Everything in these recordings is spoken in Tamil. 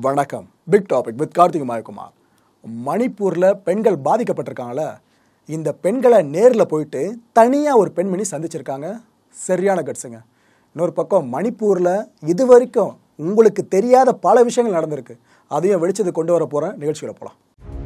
வணக்கம் big topic with Karthik Mayakumar மணிப்பூரில் பெண்கள் பாதிக்கப்பட்டிருக்காங்கள இந்த பெண்களை நேரில் போயிட்டு தனியாக ஒரு பெண்மணி சந்திச்சிருக்காங்க சரியான கட்ஸுங்க இன்னொரு பக்கம் மணிப்பூரில் இது வரைக்கும் உங்களுக்கு தெரியாத பல விஷயங்கள் நடந்திருக்கு அதையும் வெளிச்சது கொண்டு வர போகிற நிகழ்ச்சியில் போகலாம்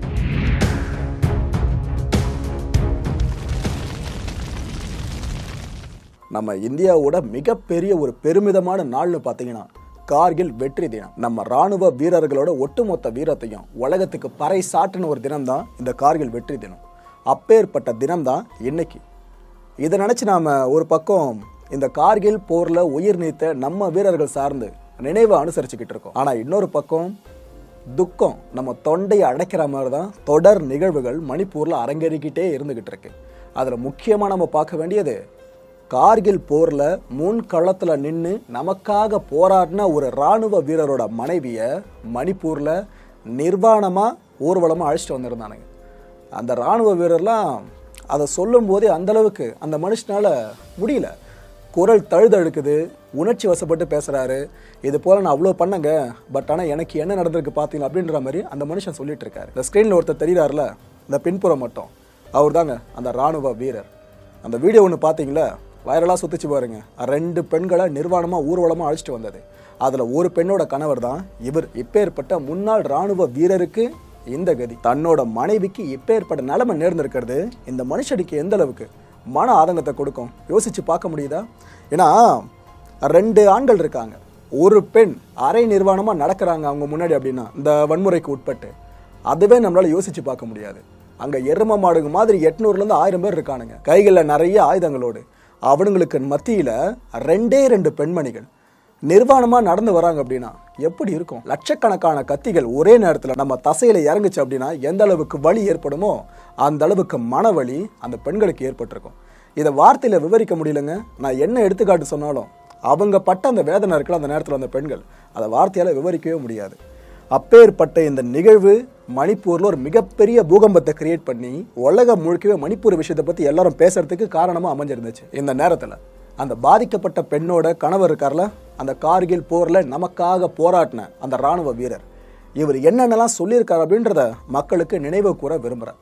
நம்ம இந்தியாவோட மிகப்பெரிய ஒரு பெருமிதமான நாள்னு பார்த்தீங்கன்னா கார்கில் வெற்றி தினம் நம்ம ராணுவ வீரர்களோட ஒட்டுமொத்த வீரத்தையும் உலகத்துக்கு பறை சாட்டின ஒரு தினம் தான் இந்த கார்கில் வெற்றி தினம் அப்பேற்பட்ட தினம் தான் இன்னைக்கு இதை நினச்சி நாம் ஒரு பக்கம் இந்த கார்கில் போரில் உயிர் நீத்த நம்ம வீரர்கள் சார்ந்து நினைவை அனுசரிச்சுக்கிட்டு இருக்கோம் ஆனால் இன்னொரு பக்கம் துக்கம் நம்ம தொண்டையை அடைக்கிற மாதிரி தான் தொடர் நிகழ்வுகள் மணிப்பூரில் அரங்கேறிக்கிட்டே இருந்துகிட்டு இருக்கு அதில் முக்கியமாக நம்ம பார்க்க வேண்டியது கார்கில் போரில் முன் களத்தில் நின்று நமக்காக போராடின ஒரு இராணுவ வீரரோட மனைவியை மணிப்பூரில் நிர்வாணமாக ஊர்வலமாக அழைச்சிட்டு வந்திருந்தானுங்க அந்த இராணுவ வீரர்லாம் அதை சொல்லும் போதே அந்த அளவுக்கு அந்த மனுஷனால முடியல குரல் தழுதழுக்குது உணர்ச்சி வசப்பட்டு பேசுறாரு இது போல நான் அவ்வளோ பண்ணங்க பட் ஆனால் எனக்கு என்ன நடந்திருக்கு பார்த்தீங்களா அப்படின்ற மாதிரி அந்த மனுஷன் சொல்லிட்டு இருக்காரு இந்த ஸ்க்ரீனில் ஒருத்தர் தெரியுறாருல இந்த பின்புறம் மட்டும் அவர் தாங்க அந்த ராணுவ வீரர் அந்த வீடியோ ஒன்று பார்த்தீங்களா வைரலாக சுத்திச்சு பாருங்க ரெண்டு பெண்களை நிர்வாணமாக ஊர்வலமாக அழைச்சிட்டு வந்தது அதில் ஒரு பெண்ணோட கணவர் தான் இவர் இப்பேற்பட்ட முன்னாள் ராணுவ வீரருக்கு இந்த கதி தன்னோட மனைவிக்கு இப்பேற்பட்ட நிலைமை நேர்ந்திருக்கிறது இந்த மனுஷனுக்கு எந்த அளவுக்கு மன ஆதங்கத்தை கொடுக்கும் யோசிச்சு பார்க்க முடியுதா ஏன்னா ரெண்டு ஆண்கள் இருக்காங்க ஒரு பெண் அரை நிர்வாணமாக நடக்கிறாங்க அவங்க முன்னாடி அப்படின்னா இந்த வன்முறைக்கு உட்பட்டு அதுவே நம்மளால யோசிச்சு பார்க்க முடியாது அங்கே எரும மாடுங்க மாதிரி எட்நூறுலேருந்து ஆயிரம் பேர் இருக்கானுங்க கைகளில் நிறைய ஆயுதங்களோடு அவனுங்களுக்கு மத்தியில் ரெண்டே ரெண்டு பெண்மணிகள் நிர்வாணமாக நடந்து வராங்க அப்படின்னா எப்படி இருக்கும் லட்சக்கணக்கான கத்திகள் ஒரே நேரத்தில் நம்ம தசையில இறங்குச்சு அப்படின்னா எந்த அளவுக்கு வலி ஏற்படுமோ அந்த அளவுக்கு மனவலி அந்த பெண்களுக்கு ஏற்பட்டிருக்கும் இதை வார்த்தையில் விவரிக்க முடியலங்க நான் என்ன எடுத்துக்காட்டு சொன்னாலும் அவங்க பட்ட அந்த வேதனை இருக்குல்ல அந்த நேரத்தில் அந்த பெண்கள் அதை வார்த்தையால் விவரிக்கவே முடியாது அப்பேற்பட்ட இந்த நிகழ்வு மணிப்பூரில் ஒரு மிகப்பெரிய பூகம்பத்தை கிரியேட் பண்ணி உலகம் முழுக்கவே மணிப்பூர் விஷயத்தை பற்றி எல்லாரும் பேசுறதுக்கு காரணமாக அமைஞ்சிருந்துச்சு இந்த நேரத்தில் அந்த பாதிக்கப்பட்ட பெண்ணோட கணவர் இருக்கார்ல அந்த கார்கில் போரில் நமக்காக போராட்டின அந்த ராணுவ வீரர் இவர் என்னென்னலாம் சொல்லியிருக்காரு அப்படின்றத மக்களுக்கு நினைவு கூற விரும்புகிறேன்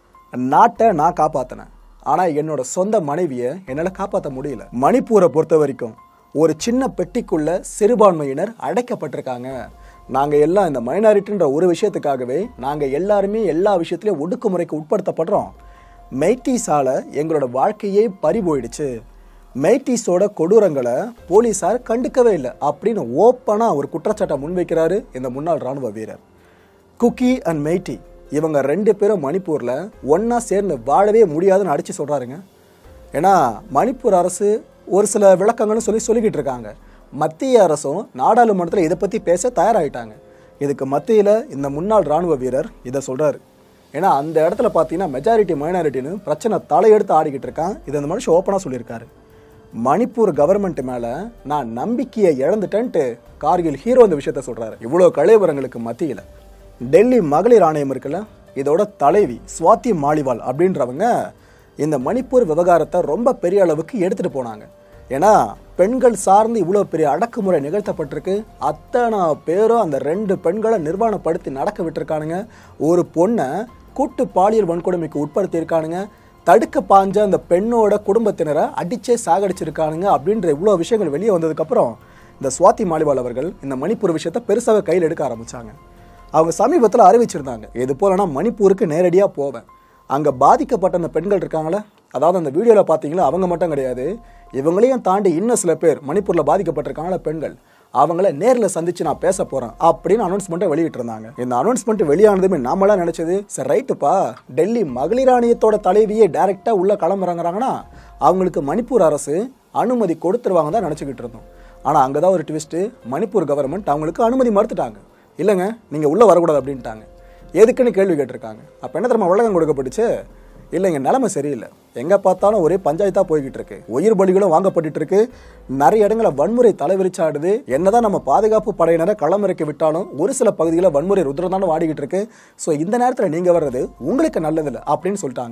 நாட்டை நான் காப்பாற்றினேன் ஆனால் என்னோட சொந்த மனைவியை என்னால் காப்பாற்ற முடியல மணிப்பூரை பொறுத்த வரைக்கும் ஒரு சின்ன பெட்டிக்குள்ள சிறுபான்மையினர் அடைக்கப்பட்டிருக்காங்க நாங்கள் எல்லாம் இந்த மைனாரிட்டின்ற ஒரு விஷயத்துக்காகவே நாங்கள் எல்லாருமே எல்லா விஷயத்துலையும் ஒடுக்குமுறைக்கு உட்படுத்தப்படுறோம் மெய்டீஸால எங்களோட வாழ்க்கையே பறி போயிடுச்சு மெய்டீஸோட கொடூரங்களை போலீஸார் கண்டுக்கவே இல்லை அப்படின்னு ஓப்பனாக ஒரு குற்றச்சாட்டை முன்வைக்கிறாரு இந்த முன்னாள் ராணுவ வீரர் குக்கி அண்ட் மெய்டி இவங்க ரெண்டு பேரும் மணிப்பூரில் ஒன்றா சேர்ந்து வாழவே முடியாதுன்னு அடித்து சொல்கிறாருங்க ஏன்னா மணிப்பூர் அரசு ஒரு சில விளக்கங்கள்னு சொல்லி சொல்லிக்கிட்டு இருக்காங்க மத்திய அரசும் நாடாளுமன்றத்தில் இதை பற்றி பேச தயாராகிட்டாங்க இதுக்கு மத்தியில் இந்த முன்னாள் ராணுவ வீரர் இதை சொல்கிறாரு ஏன்னா அந்த இடத்துல பார்த்தீங்கன்னா மெஜாரிட்டி மைனாரிட்டின்னு பிரச்சனை தலையெடுத்து ஆடிக்கிட்டு இருக்கான் இதை அந்த மனுஷன் ஓப்பனாக சொல்லியிருக்காரு மணிப்பூர் கவர்மெண்ட் மேலே நான் நம்பிக்கையை இழந்துட்டேன்ட்டு கார்கில் ஹீரோ இந்த விஷயத்த சொல்கிறாரு இவ்வளோ கலைவரங்களுக்கு மத்தியில் டெல்லி மகளிர் ஆணையம் இருக்குல்ல இதோட தலைவி சுவாதி மாலிவால் அப்படின்றவங்க இந்த மணிப்பூர் விவகாரத்தை ரொம்ப பெரிய அளவுக்கு எடுத்துகிட்டு போனாங்க ஏன்னா பெண்கள் சார்ந்து இவ்வளோ பெரிய அடக்குமுறை நிகழ்த்தப்பட்டிருக்கு அத்தனை பேரும் அந்த ரெண்டு பெண்களை நிர்வாணப்படுத்தி நடக்க விட்டுருக்கானுங்க ஒரு பொண்ணை கூட்டு பாலியல் வன்கொடுமைக்கு உட்படுத்தியிருக்கானுங்க தடுக்க பாஞ்ச அந்த பெண்ணோட குடும்பத்தினரை அடிச்சே சாகடிச்சிருக்கானுங்க அப்படின்ற இவ்வளோ விஷயங்கள் வெளியே வந்ததுக்கப்புறம் இந்த சுவாதி மாலிவால் அவர்கள் இந்த மணிப்பூர் விஷயத்தை பெருசாக கையில் எடுக்க ஆரம்பிச்சாங்க அவங்க சமீபத்தில் அறிவிச்சிருந்தாங்க இது போல நான் மணிப்பூருக்கு நேரடியாக போவேன் அங்கே பாதிக்கப்பட்ட அந்த பெண்கள் இருக்காங்களே அதாவது அந்த வீடியோவில் பார்த்தீங்களா அவங்க மட்டும் கிடையாது இவங்களையும் தாண்டி இன்னும் சில பேர் மணிப்பூரில் பாதிக்கப்பட்டிருக்காங்களா பெண்கள் அவங்கள நேரில் சந்திச்சு நான் பேச போகிறேன் அப்படின்னு அனௌன்ஸ்மெண்ட்டை வெளியிட்டு இருந்தாங்க இந்த அனௌன்ஸ்மெண்ட் வெளியானதுமே நாமெல்லாம் நினச்சது சரி ரைட்டுப்பா டெல்லி மகளிர் ஆணையத்தோட தலைவியே டைரெக்டாக உள்ளே களமிறங்குறாங்கன்னா அவங்களுக்கு மணிப்பூர் அரசு அனுமதி கொடுத்துருவாங்க தான் நினச்சிக்கிட்டு இருந்தோம் ஆனால் அங்கே தான் ஒரு ட்விஸ்ட்டு மணிப்பூர் கவர்மெண்ட் அவங்களுக்கு அனுமதி மறுத்துட்டாங்க இல்லைங்க நீங்கள் உள்ளே வரக்கூடாது அப்படின்ட்டாங்க எதுக்குன்னு கேள்வி கேட்டிருக்காங்க அப்போ என்ன தெரியுமா உலகம் கொடுக்கப்பட்டுச்சு இல்லைங்க நிலைமை சரியில்லை எங்கே பார்த்தாலும் ஒரே பஞ்சாயத்தாக போய்கிட்டு இருக்கு உயிர் பலிகளும் வாங்கப்பட்டுட்டு இருக்கு நிறைய இடங்களில் வன்முறை தலைவிரிச்சாடுது என்னதான் நம்ம பாதுகாப்பு படையினரை களமிறக்கி விட்டாலும் ஒரு சில பகுதிகளில் வன்முறை ருத்ரதான வாடிக்கிட்டு இருக்கு ஸோ இந்த நேரத்தில் நீங்கள் வர்றது உங்களுக்கு நல்லதில்லை அப்படின்னு சொல்லிட்டாங்க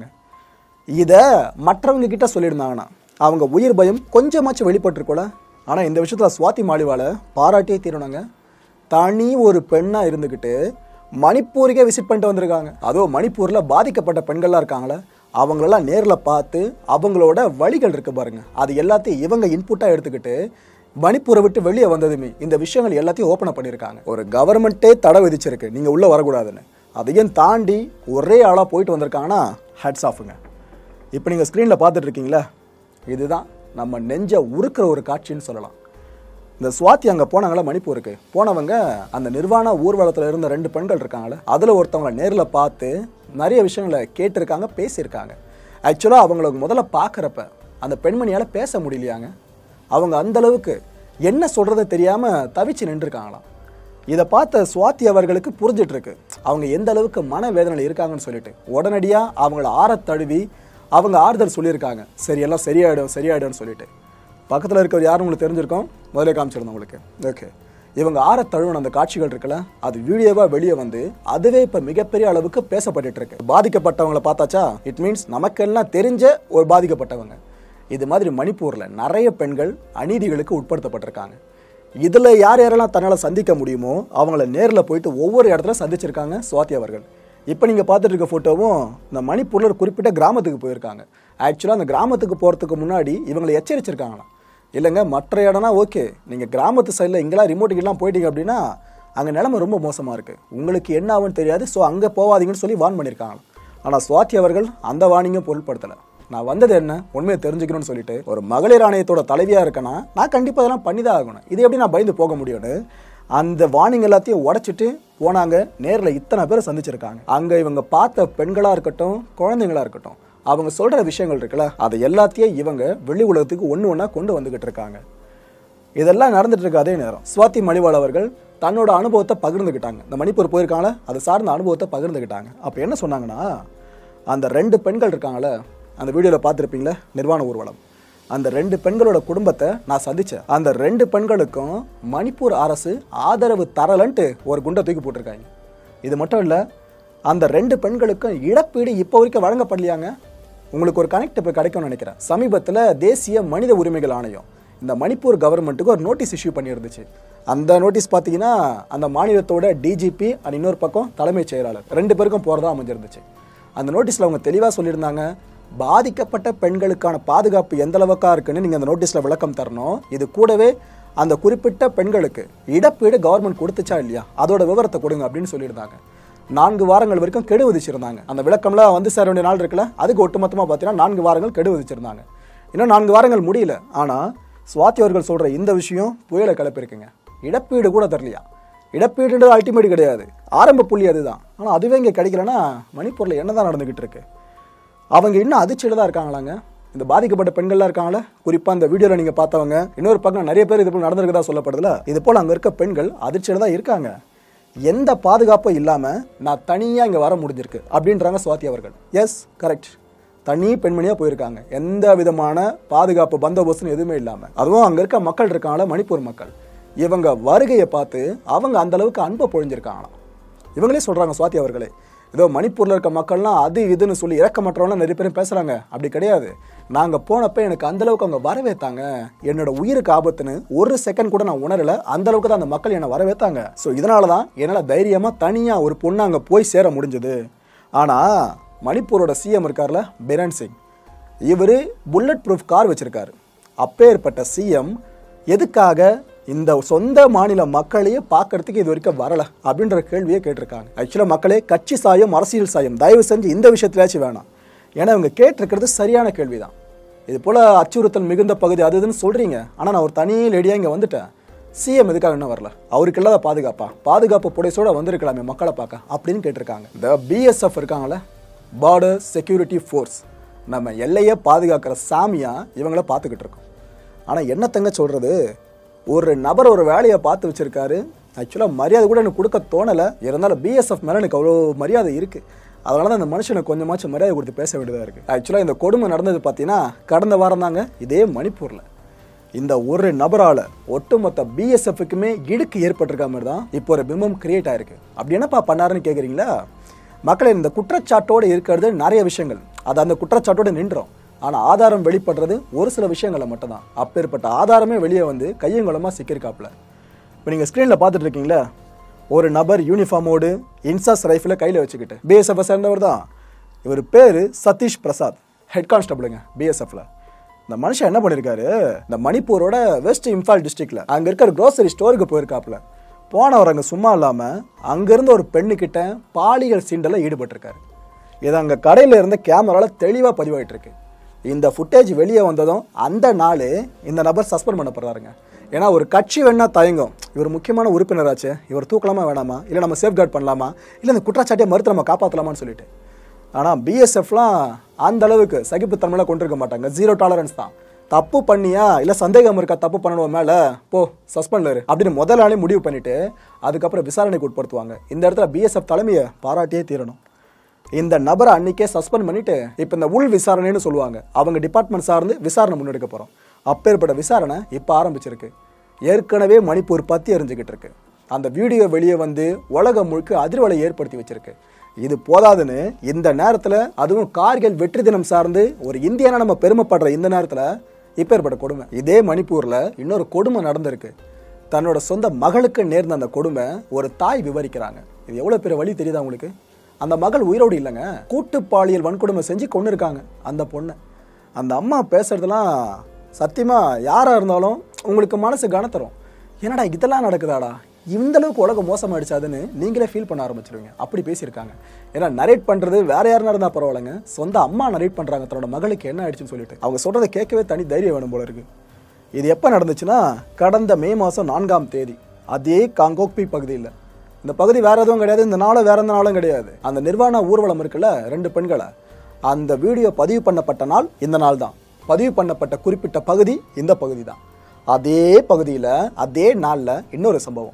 இதை மற்றவங்க கிட்ட சொல்லியிருந்தாங்கன்னா அவங்க உயிர் பயம் கொஞ்சமாச்சும் வெளிப்பட்டிருக்கோல ஆனால் இந்த விஷயத்தில் சுவாதி மாலிவால பாராட்டியே தீரணுங்க தனி ஒரு பெண்ணா இருந்துக்கிட்டு மணிப்பூருக்கே விசிட் பண்ணிட்டு வந்திருக்காங்க அதுவும் மணிப்பூர்ல பாதிக்கப்பட்ட பெண்கள்லாம் இருக்காங்களே அவங்களெல்லாம் நேரில் பார்த்து அவங்களோட வழிகள் இருக்கு பாருங்க அது எல்லாத்தையும் இவங்க இன்புட்டாக எடுத்துக்கிட்டு மணிப்பூரை விட்டு வெளியே வந்ததுமே இந்த விஷயங்கள் எல்லாத்தையும் ஓப்பன் பண்ணியிருக்காங்க ஒரு கவர்மெண்ட்டே தடை விதிச்சிருக்கு நீங்கள் உள்ளே வரக்கூடாதுன்னு அதையும் தாண்டி ஒரே ஆளாக போயிட்டு வந்திருக்காங்கன்னா ஹெட்ஸ் ஆஃபுங்க இப்போ நீங்கள் ஸ்க்ரீனில் பார்த்துட்டு இருக்கீங்களா இதுதான் நம்ம நெஞ்ச உருக்குற ஒரு காட்சின்னு சொல்லலாம் இந்த சுவாதி அங்கே போனாங்களா மணிப்பூருக்கு போனவங்க அந்த நிர்வாண ஊர்வலத்தில் இருந்த ரெண்டு பெண்கள் இருக்காங்களே அதில் ஒருத்தவங்கள நேரில் பார்த்து நிறைய விஷயங்களை கேட்டிருக்காங்க பேசியிருக்காங்க ஆக்சுவலாக அவங்கள முதல்ல பார்க்குறப்ப அந்த பெண்மணியால் பேச முடியலையாங்க அவங்க அந்த அளவுக்கு என்ன சொல்கிறத தெரியாமல் தவிச்சு நின்றுருக்காங்களாம் இதை பார்த்த சுவாதி அவர்களுக்கு புரிஞ்சிட்டு இருக்கு அவங்க எந்த அளவுக்கு மனவேதனையில் இருக்காங்கன்னு சொல்லிட்டு உடனடியாக அவங்கள ஆறத் தழுவி அவங்க ஆறுதல் சொல்லியிருக்காங்க சரி எல்லாம் சரியாயிடும் சரியாயிடும்னு சொல்லிட்டு பக்கத்தில் இருக்கிறவர் யாரும் உங்களுக்கு தெரிஞ்சிருக்கோம் முதல்ல காமிச்சிருந்தோம் உங்களுக்கு ஓகே இவங்க ஆற தழுவன அந்த காட்சிகள் இருக்குல்ல அது வீடியோவாக வெளியே வந்து அதுவே இப்போ மிகப்பெரிய அளவுக்கு பேசப்பட்டுட்டு இருக்கு பாதிக்கப்பட்டவங்களை பார்த்தாச்சா இட் மீன்ஸ் நமக்கெல்லாம் தெரிஞ்ச ஒரு பாதிக்கப்பட்டவங்க இது மாதிரி மணிப்பூரில் நிறைய பெண்கள் அநீதிகளுக்கு உட்படுத்தப்பட்டிருக்காங்க இதில் யார் யாரெல்லாம் தன்னால் சந்திக்க முடியுமோ அவங்கள நேரில் போயிட்டு ஒவ்வொரு இடத்துல சந்திச்சிருக்காங்க சுவாதி அவர்கள் இப்போ நீங்கள் பார்த்துட்டு இருக்க ஃபோட்டோவும் இந்த மணிப்பூரில் ஒரு குறிப்பிட்ட கிராமத்துக்கு போயிருக்காங்க ஆக்சுவலாக அந்த கிராமத்துக்கு போகிறதுக்கு முன்னாடி இவங்களை எச்சரிச்சிருக்காங்களாம் இல்லைங்க மற்ற இடம்னா ஓகே நீங்கள் கிராமத்து சைடில் இங்கெல்லாம் ரிமோட்டுக்கெல்லாம் போயிட்டீங்க அப்படின்னா அங்கே நிலைமை ரொம்ப மோசமாக இருக்குது உங்களுக்கு என்ன ஆகும்னு தெரியாது ஸோ அங்கே போகாதீங்கன்னு சொல்லி வார்ன் பண்ணியிருக்காங்க ஆனால் சுவாதி அவர்கள் அந்த வார்னிங்கும் பொருட்படுத்தலை நான் வந்தது என்ன உண்மையை தெரிஞ்சுக்கணும்னு சொல்லிட்டு ஒரு மகளிர் ஆணையத்தோட தலைவியாக இருக்கேன்னா நான் கண்டிப்பாக இதெல்லாம் பண்ணி தான் ஆகணும் இது எப்படி நான் பயந்து போக முடியும்னு அந்த வார்னிங் எல்லாத்தையும் உடைச்சிட்டு போனாங்க நேரில் இத்தனை பேர் சந்திச்சிருக்காங்க அங்கே இவங்க பார்த்த பெண்களாக இருக்கட்டும் குழந்தைங்களா இருக்கட்டும் அவங்க சொல்கிற விஷயங்கள் இருக்குல்ல அதை எல்லாத்தையும் இவங்க வெளி உலகத்துக்கு ஒன்று ஒன்றா கொண்டு வந்துக்கிட்டு இருக்காங்க இதெல்லாம் நடந்துட்டு இருக்க அதே நேரம் சுவாதி மணிவாள் அவர்கள் தன்னோட அனுபவத்தை பகிர்ந்துக்கிட்டாங்க இந்த மணிப்பூர் போயிருக்காங்களே அதை சார்ந்த அனுபவத்தை பகிர்ந்துக்கிட்டாங்க அப்போ என்ன சொன்னாங்கன்னா அந்த ரெண்டு பெண்கள் இருக்காங்களே அந்த வீடியோவில் பார்த்துருப்பீங்களே நிர்வாண ஊர்வலம் அந்த ரெண்டு பெண்களோட குடும்பத்தை நான் சந்திச்சேன் அந்த ரெண்டு பெண்களுக்கும் மணிப்பூர் அரசு ஆதரவு தரலன்ட்டு ஒரு குண்டை தூக்கி போட்டிருக்காங்க இது மட்டும் இல்லை அந்த ரெண்டு பெண்களுக்கும் இழப்பீடு இப்போ வரைக்கும் வழங்கப்படலையாங்க உங்களுக்கு ஒரு கனெக்ட் இப்போ கிடைக்கும்னு நினைக்கிறேன் சமீபத்தில் தேசிய மனித உரிமைகள் ஆணையம் இந்த மணிப்பூர் கவர்மெண்ட்டுக்கு ஒரு நோட்டீஸ் இஷ்யூ பண்ணியிருந்துச்சு அந்த நோட்டீஸ் பார்த்தீங்கன்னா அந்த மாநிலத்தோட டிஜிபி அண்ட் இன்னொரு பக்கம் தலைமைச் செயலாளர் ரெண்டு பேருக்கும் போகிறதா அமைஞ்சிருந்துச்சு அந்த நோட்டீஸில் அவங்க தெளிவாக சொல்லியிருந்தாங்க பாதிக்கப்பட்ட பெண்களுக்கான பாதுகாப்பு எந்த அளவுக்கா இருக்குன்னு நீங்கள் அந்த நோட்டீஸில் விளக்கம் தரணும் இது கூடவே அந்த குறிப்பிட்ட பெண்களுக்கு இழப்பீடு கவர்மெண்ட் கொடுத்துச்சா இல்லையா அதோட விவரத்தை கொடுங்க அப்படின்னு சொல்லியிருந்தாங்க நான்கு வாரங்கள் வரைக்கும் கெடு விதிச்சிருந்தாங்க அந்த விளக்கம்லாம் வந்து சேர வேண்டிய நாள் இருக்குல்ல அதுக்கு ஒட்டுமொத்தமாக பார்த்தீங்கன்னா நான்கு வாரங்கள் கெடு விதிச்சிருந்தாங்க இன்னும் நான்கு வாரங்கள் முடியல ஆனால் சுவாதி அவர்கள் சொல்கிற இந்த விஷயம் புயலை கிளப்பிருக்குங்க இழப்பீடு கூட தரலையா இழப்பீடுன்றது அல்டிமேட் கிடையாது ஆரம்ப புள்ளி அதுதான் ஆனால் அதுவே இங்கே கிடைக்கலன்னா மணிப்பூரில் என்னதான் நடந்துகிட்டு இருக்கு அவங்க இன்னும் அதிர்ச்சியில் தான் இருக்காங்களாங்க இந்த பாதிக்கப்பட்ட பெண்கள்லாம் இருக்காங்களே குறிப்பாக இந்த வீடியோவில் நீங்கள் பார்த்தவங்க இன்னொரு பக்கம் நிறைய பேர் இது போல் நடந்திருக்கதா சொல்லப்படுதுல இது போல் அங்கே இருக்க பெண்கள் அதிர்ச்சியில் தான் இருக்காங்க எந்த பாதுகாப்பும் இல்லாமல் நான் தனியாக இங்கே வர முடிஞ்சிருக்கு அப்படின்றாங்க சுவாதி அவர்கள் எஸ் கரெக்ட் தனி பெண்மணியாக போயிருக்காங்க எந்த விதமான பாதுகாப்பு பந்தோபஸ்துன்னு எதுவுமே இல்லாமல் அதுவும் அங்கே இருக்க மக்கள் இருக்காங்களே மணிப்பூர் மக்கள் இவங்க வருகையை பார்த்து அவங்க அந்த அளவுக்கு அன்பை பொழிஞ்சிருக்காங்களாம் இவங்களே சொல்றாங்க சுவாதி அவர்களே ஏதோ மணிப்பூர்ல இருக்க மக்கள்லாம் அது இதுன்னு சொல்லி இறக்கமற்றவங்களாம் நிறைய பேரும் பேசுறாங்க அப்படி கிடையாது நாங்க போனப்ப எனக்கு அந்த அளவுக்கு அவங்க வரவேத்தாங்க என்னோட உயிருக்கு ஆபத்துன்னு ஒரு செகண்ட் கூட நான் உணரல அந்த அளவுக்கு தான் அந்த மக்கள் என்னை வரவேத்தாங்க ஸோ இதனால தான் என்னால் தைரியமா தனியா ஒரு பொண்ணு அங்கே போய் சேர முடிஞ்சது ஆனா மணிப்பூரோட சிஎம் இருக்கார்ல பிரன் சிங் இவர் புல்லட் ப்ரூஃப் கார் வச்சிருக்காரு அப்பேற்பட்ட சிஎம் எதுக்காக இந்த சொந்த மாநில மக்களையே பார்க்கறதுக்கு இது வரைக்கும் வரல அப்படின்ற கேள்வியை கேட்டிருக்காங்க ஆக்சுவலாக மக்களே கட்சி சாயம் அரசியல் சாயம் தயவு செஞ்சு இந்த விஷயத்திலாச்சும் வேணாம் ஏன்னா இவங்க கேட்டிருக்கிறது சரியான கேள்வி தான் இது போல அச்சுறுத்தல் மிகுந்த பகுதி அது இதுன்னு சொல்றீங்க ஆனால் நான் ஒரு தனி லேடியாக இங்கே வந்துட்டேன் சிஎம் எதுக்காக என்ன வரல அவருக்கு இல்லாத பாதுகாப்பா பாதுகாப்பு புடைசோட வந்திருக்கலாமே மக்களை பார்க்க அப்படின்னு கேட்டிருக்காங்க இந்த பிஎஸ்எஃப் இருக்காங்களே பார்டர் செக்யூரிட்டி ஃபோர்ஸ் நம்ம எல்லையை பாதுகாக்கிற சாமியா இவங்கள பார்த்துக்கிட்டு இருக்கோம் ஆனால் என்னத்தங்க சொல்கிறது ஒரு நபர் ஒரு வேலையை பார்த்து வச்சிருக்காரு ஆக்சுவலாக மரியாதை கூட எனக்கு கொடுக்க தோணலை இருந்தாலும் பிஎஸ்எஃப் மேலே எனக்கு அவ்வளோ மரியாதை இருக்குது அதனால தான் இந்த மனுஷனுக்கு கொஞ்சமாச்சும் மரியாதை கொடுத்து பேச வேண்டியதாக இருக்குது ஆக்சுவலாக இந்த கொடுமை நடந்தது பார்த்தீங்கன்னா கடந்த வாரம் தாங்க இதே மணிப்பூரில் இந்த ஒரு நபரால் ஒட்டுமொத்த பிஎஸ்எஃப்க்குமே இடுக்கு ஏற்பட்டிருக்க மாதிரி தான் இப்போ ஒரு பிம்பம் கிரியேட் ஆயிருக்கு அப்படி என்னப்பா பண்ணாருன்னு கேட்குறீங்களா மக்களே இந்த குற்றச்சாட்டோடு இருக்கிறது நிறைய விஷயங்கள் அது அந்த குற்றச்சாட்டோடு நின்றோம் ஆனால் ஆதாரம் வெளிப்படுறது ஒரு சில விஷயங்களை மட்டும்தான் அப்பேற்பட்ட ஆதாரமே வெளியே வந்து கையங்குளமாக சிக்கியிருக்காப்புல இப்போ நீங்கள் ஸ்க்ரீனில் பார்த்துட்டு இருக்கீங்களா ஒரு நபர் யூனிஃபார்மோடு இன்சாஸ் ரைஃபிளை கையில் வச்சுக்கிட்டு பிஎஸ்எஃப் சேர்ந்தவர் தான் இவர் பேர் சதீஷ் பிரசாத் ஹெட் கான்ஸ்டபிளுங்க பிஎஸ்எஃப்ல இந்த மனுஷன் என்ன பண்ணியிருக்காரு இந்த மணிப்பூரோட வெஸ்ட் இம்பால் டிஸ்ட்ரிக்ட்ல அங்கே இருக்கிற க்ரோசரி ஸ்டோருக்கு போயிருக்காப்புல போனவர் அங்கே சும்மா இல்லாமல் அங்கேருந்து ஒரு பெண்ணுக்கிட்ட பாலியல் சீண்டலில் ஈடுபட்டிருக்காரு இது அங்கே கடையில் இருந்த கேமராவில் தெளிவாக பதிவாயிட்டு இருக்கு இந்த ஃபுட்டேஜ் வெளியே வந்ததும் அந்த நாள் இந்த நபர் சஸ்பெண்ட் பண்ணப்படுறாருங்க ஏன்னா ஒரு கட்சி வேணா தயங்கும் இவர் முக்கியமான உறுப்பினராச்சு இவர் தூக்கலாமா வேணாமா இல்லை நம்ம சேஃப்கார்ட் பண்ணலாமா இல்லை இந்த குற்றச்சாட்டியை மறுத்து நம்ம காப்பாற்றலாமான்னு சொல்லிட்டு ஆனால் பிஎஸ்எஃப்லாம் அந்த அளவுக்கு சகிப்புத்தன்மையில கொண்டிருக்க மாட்டாங்க ஜீரோ டாலரன்ஸ் தான் தப்பு பண்ணியா இல்லை சந்தேகம் இருக்கா தப்பு பண்ணணும் மேலே போ சஸ்பெண்ட்ல இரு அப்படின்னு முதல் நாளே முடிவு பண்ணிட்டு அதுக்கப்புறம் விசாரணைக்கு உட்படுத்துவாங்க இந்த இடத்துல பிஎஸ்எஃப் தலைமையை பாராட்டியே தீரணும் இந்த நபரை அன்னைக்கே சஸ்பெண்ட் பண்ணிட்டு இப்போ இந்த உள் விசாரணைன்னு சொல்லுவாங்க அவங்க டிபார்ட்மெண்ட் சார்ந்து விசாரணை முன்னெடுக்க போகிறோம் அப்பேற்பட்ட விசாரணை இப்போ ஆரம்பிச்சிருக்கு ஏற்கனவே மணிப்பூர் பத்தி எரிஞ்சுக்கிட்டு இருக்கு அந்த வீடியோ வெளியே வந்து உலகம் முழுக்க அதிர்வலை ஏற்படுத்தி வச்சிருக்கு இது போதாதுன்னு இந்த நேரத்தில் அதுவும் கார்கில் வெற்றி தினம் சார்ந்து ஒரு இந்தியனா நம்ம பெருமைப்படுற இந்த நேரத்தில் இப்பேற்பட்ட கொடுமை இதே மணிப்பூரில் இன்னொரு கொடுமை நடந்திருக்கு தன்னோட சொந்த மகளுக்கு நேர்ந்த அந்த கொடுமை ஒரு தாய் விவரிக்கிறாங்க இது எவ்வளோ பெரிய வழி தெரியுதா உங்களுக்கு அந்த மகள் உயிரோடு இல்லைங்க கூட்டு பாலியல் வன்கொடுமை செஞ்சு கொண்டு இருக்காங்க அந்த பொண்ணை அந்த அம்மா பேசுறதெல்லாம் சத்தியமா யாரா இருந்தாலும் உங்களுக்கு மனசு கனத்தரும் என்னடா இதெல்லாம் நடக்குதாடா இந்த அளவுக்கு உலகம் மோசமாயிடுச்சாதுன்னு நீங்களே ஃபீல் பண்ண ஆரம்பிச்சிருவீங்க அப்படி பேசியிருக்காங்க ஏன்னா நரேட் பண்றது வேற யாருனா இருந்தா பரவாயில்லைங்க சொந்த அம்மா நரேட் பண்றாங்க தன்னோட மகளுக்கு என்ன ஆயிடுச்சுன்னு சொல்லிட்டு அவங்க சொல்றதை கேட்கவே தனி தைரியம் வேணும் போல இருக்கு இது எப்போ நடந்துச்சுன்னா கடந்த மே மாதம் நான்காம் தேதி அதே காங்கோக்பி பகுதியில் இந்த பகுதி வேற எதுவும் கிடையாது இந்த நாளும் வேற எந்த நாளும் கிடையாது அந்த நிர்வாண ஊர்வலம் இருக்குல்ல ரெண்டு பெண்களை அந்த வீடியோ பதிவு பண்ணப்பட்ட நாள் இந்த நாள் தான் பதிவு பண்ணப்பட்ட குறிப்பிட்ட பகுதி இந்த பகுதி தான் அதே பகுதியில் அதே நாளில் இன்னொரு சம்பவம்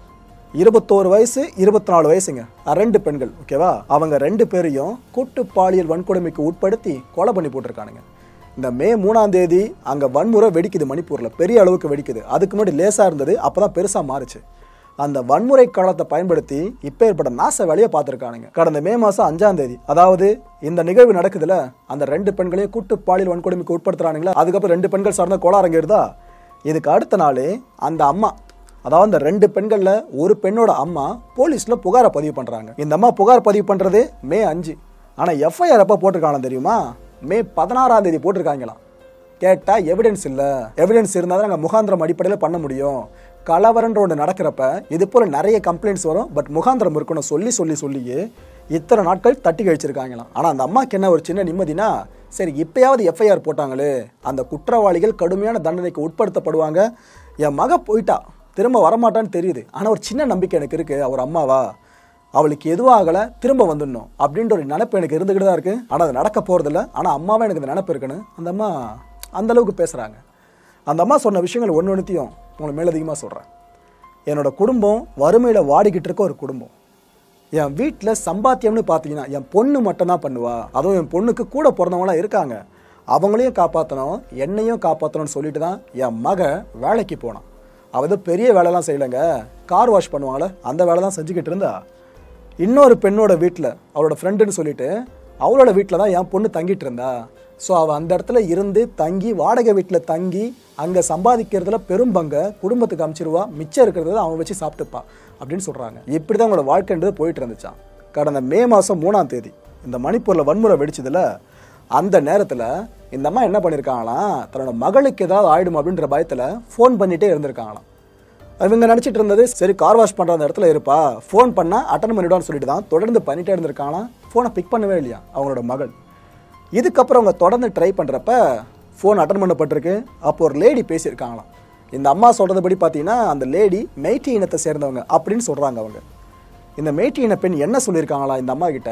இருபத்தோரு வயசு இருபத்தி நாலு வயசுங்க அஹ் ரெண்டு பெண்கள் ஓகேவா அவங்க ரெண்டு பேரையும் கூட்டு பாலியல் வன்கொடுமைக்கு உட்படுத்தி கொலை பண்ணி போட்டிருக்கானுங்க இந்த மே மூணாம் தேதி அங்க வன்முறை வெடிக்குது மணிப்பூர்ல பெரிய அளவுக்கு வெடிக்குது அதுக்கு முன்னாடி லேசா இருந்தது அப்பதான் பெருசா மாறுச்சு அந்த வன்முறை காலத்தை பயன்படுத்தி இப்ப ஏற்பட்ட நாச வேலையை பார்த்துருக்கானுங்க கடந்த மே மாசம் அஞ்சாம் தேதி அதாவது இந்த நிகழ்வு நடக்குதுல அந்த ரெண்டு பெண்களையும் கூட்டு பாலியல் வன்கொடுமைக்கு உட்படுத்துறானுங்களா அதுக்கப்புறம் ரெண்டு பெண்கள் சார்ந்த கோள அரங்கேறுதா இதுக்கு அடுத்த நாள் அந்த அம்மா அதாவது அந்த ரெண்டு பெண்கள்ல ஒரு பெண்ணோட அம்மா போலீஸ்ல புகாரை பதிவு பண்றாங்க இந்த அம்மா புகார் பதிவு பண்றது மே அஞ்சு ஆனா எஃப்ஐஆர் எப்ப போட்டிருக்காங்க தெரியுமா மே பதினாறாம் தேதி போட்டிருக்காங்களாம் கேட்டா எவிடன்ஸ் இல்ல எவிடன்ஸ் இருந்தா தான் நாங்க முகாந்திரம் அடிப்படையில் பண்ண முடியும் கலவரன்ற ஒன்று நடக்கிறப்ப இது போல நிறைய கம்ப்ளைண்ட்ஸ் வரும் பட் முகாந்திரம் இருக்கணும் சொல்லி சொல்லி சொல்லியே இத்தனை நாட்கள் தட்டி கழிச்சிருக்காங்களாம் ஆனா அந்த அம்மாக்கு என்ன ஒரு சின்ன நிம்மதினா சரி இப்பயாவது எஃப்ஐஆர் போட்டாங்களே அந்த குற்றவாளிகள் கடுமையான தண்டனைக்கு உட்படுத்தப்படுவாங்க என் மக போயிட்டா திரும்ப வரமாட்டான்னு தெரியுது ஆனால் ஒரு சின்ன நம்பிக்கை எனக்கு இருக்கு அவர் அம்மாவா அவளுக்கு எதுவும் ஆகலை திரும்ப வந்துடணும் அப்படின்ற ஒரு நினப்பு எனக்கு இருந்துக்கிட்டு தான் இருக்கு ஆனால் அது நடக்க போகிறதில்ல ஆனால் அம்மாவே எனக்கு இந்த நினப்பு இருக்குன்னு அந்த அம்மா அந்த அளவுக்கு பேசுகிறாங்க அந்த அம்மா சொன்ன விஷயங்கள் ஒன்று ஒன்றுத்தையும் உங்களுக்கு மேலதிகமாக சொல்கிறேன் என்னோட குடும்பம் வறுமையில் வாடிக்கிட்டு இருக்க ஒரு குடும்பம் என் வீட்டில் சம்பாத்தியம்னு பார்த்தீங்கன்னா என் பொண்ணு மட்டும்தான் பண்ணுவா அதுவும் என் பொண்ணுக்கு கூட பிறந்தவங்களாம் இருக்காங்க அவங்களையும் காப்பாற்றணும் என்னையும் காப்பாற்றணும்னு சொல்லிட்டு தான் என் மக வேலைக்கு போனான் அவள் ஏதோ பெரிய வேலைலாம் செய்யலைங்க கார் வாஷ் பண்ணுவாங்களே அந்த வேலை தான் செஞ்சுக்கிட்டு இருந்தா இன்னொரு பெண்ணோட வீட்டில் அவளோட ஃப்ரெண்டுன்னு சொல்லிட்டு அவளோட வீட்டில் தான் என் பொண்ணு தங்கிட்டு இருந்தா ஸோ அவள் அந்த இடத்துல இருந்து தங்கி வாடகை வீட்டில் தங்கி அங்கே சம்பாதிக்கிறதுல பெரும் பங்கை குடும்பத்துக்கு அமைச்சிருவா மிச்சம் இருக்கிறத அவன் வச்சு சாப்பிட்டுப்பா அப்படின்னு சொல்கிறாங்க இப்படி தான் அவங்களோட வாழ்க்கைன்றது போயிட்டு இருந்துச்சான் கடந்த மே மாதம் மூணாம் தேதி இந்த மணிப்பூரில் வன்முறை வெடிச்சதுல அந்த நேரத்தில் இந்த அம்மா என்ன பண்ணியிருக்காங்களாம் தன்னோட மகளுக்கு ஏதாவது ஆயிடும் அப்படின்ற பயத்தில் ஃபோன் பண்ணிட்டே இருந்திருக்காங்களாம் இவங்க நினச்சிட்டு இருந்தது சரி கார் வாஷ் பண்ணுற அந்த இடத்துல இருப்பா ஃபோன் பண்ணால் அட்டன் பண்ணிவிடுவான்னு சொல்லிட்டு தான் தொடர்ந்து பண்ணிட்டே இருந்திருக்காங்களாம் ஃபோனை பிக் பண்ணவே இல்லையா அவங்களோட மகள் இதுக்கப்புறம் அவங்க தொடர்ந்து ட்ரை பண்ணுறப்ப ஃபோன் அட்டன் பண்ணப்பட்டிருக்கு அப்போ ஒரு லேடி பேசியிருக்காங்களாம் இந்த அம்மா சொல்கிறதுபடி பார்த்தீங்கன்னா அந்த லேடி மெய்ட்டி இனத்தை சேர்ந்தவங்க அப்படின்னு சொல்கிறாங்க அவங்க இந்த மெய்ட்டி இன பெண் என்ன சொல்லியிருக்காங்களா இந்த அம்மா கிட்ட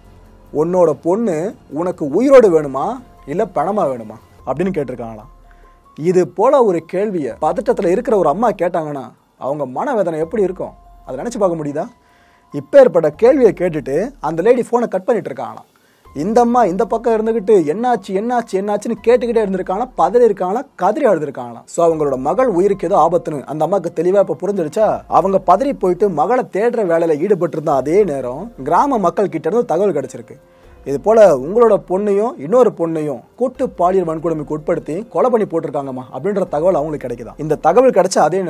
உன்னோட பொண்ணு உனக்கு உயிரோடு வேணுமா இல்லை பணமா வேணுமா அப்படின்னு கேட்டிருக்காங்களாம் இது போல ஒரு கேள்வியை பதட்டத்தில் இருக்கிற ஒரு அம்மா கேட்டாங்கன்னா அவங்க மனவேதனை எப்படி இருக்கும் அதை நினச்சி பார்க்க முடியுதா இப்போ ஏற்பட்ட கேள்வியை கேட்டுட்டு அந்த லேடி ஃபோனை கட் பண்ணிட்டு இருக்காங்களாம் இந்த அம்மா இந்த பக்கம் இருந்துகிட்டு என்னாச்சு என்னாச்சு என்னாச்சுன்னு கேட்டுக்கிட்டே இருந்திருக்காங்களாம் பதறி இருக்காங்களாம் கதறி அழுதுருக்காங்களாம் ஸோ அவங்களோட மகள் உயிருக்கு ஏதோ ஆபத்துன்னு அந்த அம்மாவுக்கு தெளிவாக இப்போ புரிஞ்சிருச்சா அவங்க பதறி போயிட்டு மகளை தேடுற வேலையில் ஈடுபட்டிருந்த அதே நேரம் கிராம மக்கள் கிட்ட இருந்து தகவல் கிடைச்சிருக்கு இது போல உங்களோட பொண்ணையும் இன்னொரு பொண்ணையும் கூட்டு பாலியல் வன்கொடுமைக்கு உட்படுத்தி கொலை பண்ணி போட்டிருக்காங்கம்மா அப்படின்ற தகவல் அவங்களுக்கு கிடைக்குதா இந்த தகவல் கிடைச்ச அதே நேரம்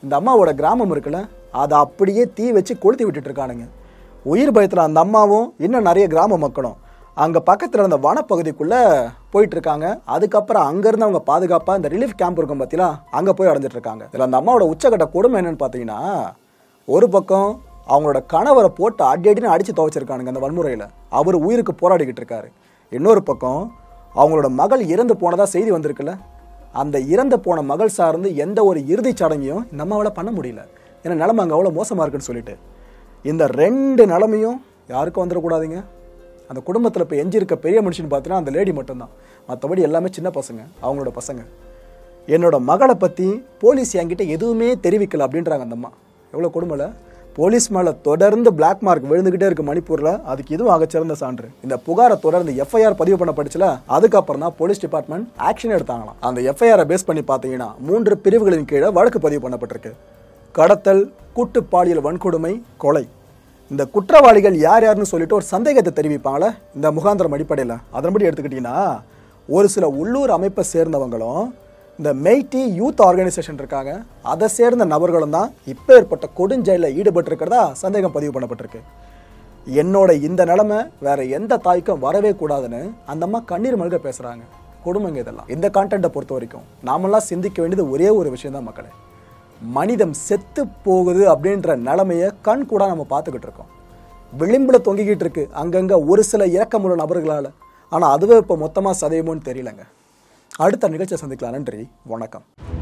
இந்த அம்மாவோட கிராமம் இருக்குல்ல அதை அப்படியே தீ வச்சு கொளுத்தி விட்டுட்டு இருக்கானுங்க உயிர் பயத்தில் அந்த அம்மாவும் இன்னும் நிறைய கிராம மக்களும் அங்கே பக்கத்தில் இருந்த வனப்பகுதிக்குள்ளே போயிட்டு இருக்காங்க அதுக்கப்புறம் அங்கேருந்து அவங்க பாதுகாப்பாக இந்த ரிலீஃப் கேம்ப் இருக்கும் பார்த்தீங்களா அங்கே போய் அடைஞ்சிட்டு இருக்காங்க இதில் அந்த அம்மாவோட உச்சக்கட்ட கொடுமை என்னன்னு பார்த்தீங்கன்னா ஒரு பக்கம் அவங்களோட கணவரை போட்டு அடி அடின்னு அடித்து துவைச்சிருக்கானுங்க அந்த வன்முறையில் அவர் உயிருக்கு போராடிக்கிட்டு இருக்காரு இன்னொரு பக்கம் அவங்களோட மகள் இறந்து போனதா செய்தி வந்திருக்குல்ல அந்த இறந்து போன மகள் சார்ந்து எந்த ஒரு இறுதிச் சடங்கையும் இந்த அம்மாவால் பண்ண முடியல ஏன்னா நிலைமை அங்கே அவ்வளோ மோசமாக இருக்குன்னு சொல்லிட்டு இந்த ரெண்டு நிலமையும் யாருக்கும் வந்துடக்கூடாதுங்க அந்த குடும்பத்தில் இப்போ எஞ்சி இருக்க பெரிய மனுஷன் பார்த்தீங்கன்னா அந்த லேடி மட்டும்தான் மற்றபடி எல்லாமே சின்ன பசங்க அவங்களோட பசங்க என்னோட மகளை பற்றி போலீஸ் என்கிட்ட எதுவுமே தெரிவிக்கல அப்படின்றாங்க அந்த அம்மா எவ்வளோ கொடுமைல போலீஸ் மேலே தொடர்ந்து பிளாக் மார்க் விழுந்துகிட்டே இருக்கு மணிப்பூரில் அதுக்கு இதுவும் ஆகச்சிறந்த சான்று இந்த புகாரை தொடர்ந்து எஃப்ஐஆர் பதிவு பண்ணப்பட்டுச்சுல அதுக்கப்புறம் தான் போலீஸ் டிபார்ட்மெண்ட் ஆக்ஷன் எடுத்தாங்களாம் அந்த எஃப்ஐஆரை பேஸ் பண்ணி பார்த்தீங்கன்னா மூன்று பிரிவுகளின் கீழே வழக்கு பதிவு பண்ணப்பட்டிருக்கு கடத்தல் கூட்டு பாலியல் வன்கொடுமை கொலை இந்த குற்றவாளிகள் யார் யாருன்னு சொல்லிட்டு ஒரு சந்தேகத்தை தெரிவிப்பாங்களே இந்த முகாந்திரம் அடிப்படையில் அதன்படி எடுத்துக்கிட்டிங்கன்னா ஒரு சில உள்ளூர் அமைப்பை சேர்ந்தவங்களும் இந்த மெய்டி யூத் ஆர்கனைசேஷன் இருக்காங்க அதை சேர்ந்த நபர்களும் தான் இப்போ ஏற்பட்ட கொடுஞ்செயலில் ஈடுபட்டிருக்கிறதா சந்தேகம் பதிவு பண்ணப்பட்டிருக்கு என்னோட இந்த நிலைமை வேற எந்த தாய்க்கும் வரவே கூடாதுன்னு அந்த அம்மா கண்ணீர் மல்க பேசுறாங்க கொடுமைங்க இதெல்லாம் இந்த கான்டென்ட்டை பொறுத்த வரைக்கும் நாமெல்லாம் சிந்திக்க வேண்டியது ஒரே ஒரு விஷயம் தான் மக்களே மனிதம் செத்து போகுது அப்படின்ற நிலைமையை கண் கூட நம்ம பார்த்துக்கிட்டு இருக்கோம் விளிம்புல தொங்கிக்கிட்டு இருக்கு அங்கங்க ஒரு சில இறக்கமுள்ள நபர்களால் ஆனால் அதுவே இப்போ மொத்தமாக சதையுமோன்னு தெரியலங்க அடுத்த நிகழ்ச்சியை சந்திக்கலாம் நன்றி வணக்கம்